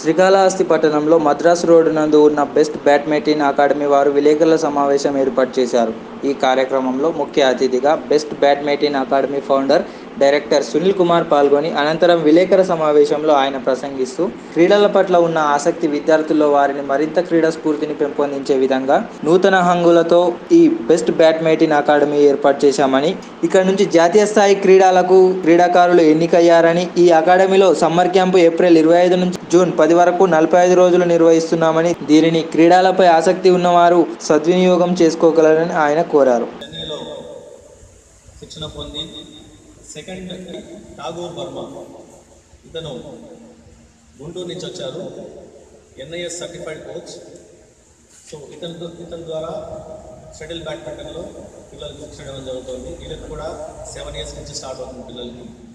శ్రీకాళహస్తి పట్టణంలో మద్రాసు రోడ్డు నందు ఉన్న బెస్ట్ బ్యాడ్మింటన్ అకాడమీ వారు విలేకరుల సమావేశం ఏర్పాటు చేశారు ఈ కార్యక్రమంలో ముఖ్య అతిథిగా best badminton academy founder director Sunil Kumar పాల్గొని అనంతరం విలేకరుల సమావేశంలో ఆయన ప్రసంగిస్తూ క్రీడల పట్ల ఉన్న ఆసక్తి విద్యార్థుల్లో వారిని మరింత క్రీడా స్ఫూర్తిని పెంపొందించే విధంగా నూతన హంగులతో ఈ బెస్ట్ బ్యాడ్మింటన్ అకాడమీ ఏర్పాటు చేశామని ఇక్కడ నుంచి జాతీయ స్థాయి క్రీడలకు క్రీడాకారులు ఎన్నికయ్యారని ఈ అకాడమీలో సమ్మర్ క్యాంపు ఏప్రిల్ ఇరవై ఐదు నుంచి జూన్ పది వరకు నలభై ఐదు రోజులు నిర్వహిస్తున్నామని దీనిని క్రీడలపై ఆసక్తి ఉన్నవారు సద్వినియోగం చేసుకోగలరని ఆయన కోరారు చెన్నైలో శిక్షణ పొంది సెకండ్ ఠాగూర్ వర్మ ఇతను గుంటూరు నుంచి వచ్చారు ఎన్ఐఎస్ సర్టిఫైడ్ కోచ్ సో ఇతను ఇతని ద్వారా షటిల్ బ్యాడ్మింటన్లో పిల్లలకు శిక్షణ ఇవ్వడం జరుగుతుంది వీళ్ళకి కూడా సెవెన్ ఇయర్స్ నుంచి స్టార్ట్ అవుతుంది పిల్లలకి